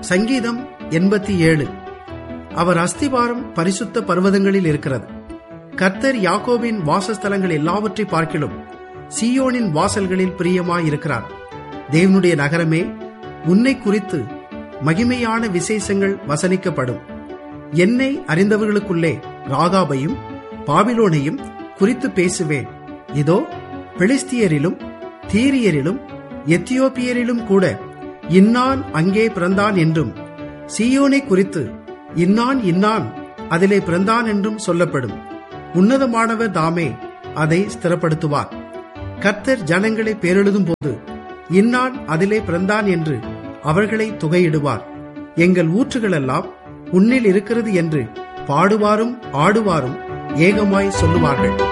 சங்கீதம் எண்பத்தி ஏழு அவர் அஸ்திவாரம் பரிசுத்த பர்வதங்களில் இருக்கிறது கர்த்தர் யாக்கோபின் வாசஸ்தலங்கள் எல்லாவற்றை பார்க்கிலும் சீயோனின் வாசல்களில் பிரியமாயிருக்கிறார் தேவனுடைய நகரமே உன்னை குறித்து மகிமையான விசேஷங்கள் வசனிக்கப்படும் என்னை அறிந்தவர்களுக்குள்ளே ராகாபையும் பாபிலோனையும் குறித்து பேசுவேன் இதோ பெலிஸ்தியரிலும் தீரியரிலும் எத்தியோப்பியரிலும் கூட இன்னான் அங்கே பிறந்தான் என்றும் சீயோனை குறித்து இன்னான் இன்னான் அதிலே பிறந்தான் என்றும் சொல்லப்படும் உன்னதமானவர் தாமே அதை ஸ்திரப்படுத்துவார் கர்த்தர் ஜனங்களை பேரெழுதும் போது இன்னான் அதிலே பிறந்தான் என்று அவர்களை தொகையிடுவார் எங்கள் ஊற்றுகளெல்லாம் உன்னில் இருக்கிறது என்று பாடுவாரும் ஆடுவாரும் ஏகமாய் சொல்லுவார்கள்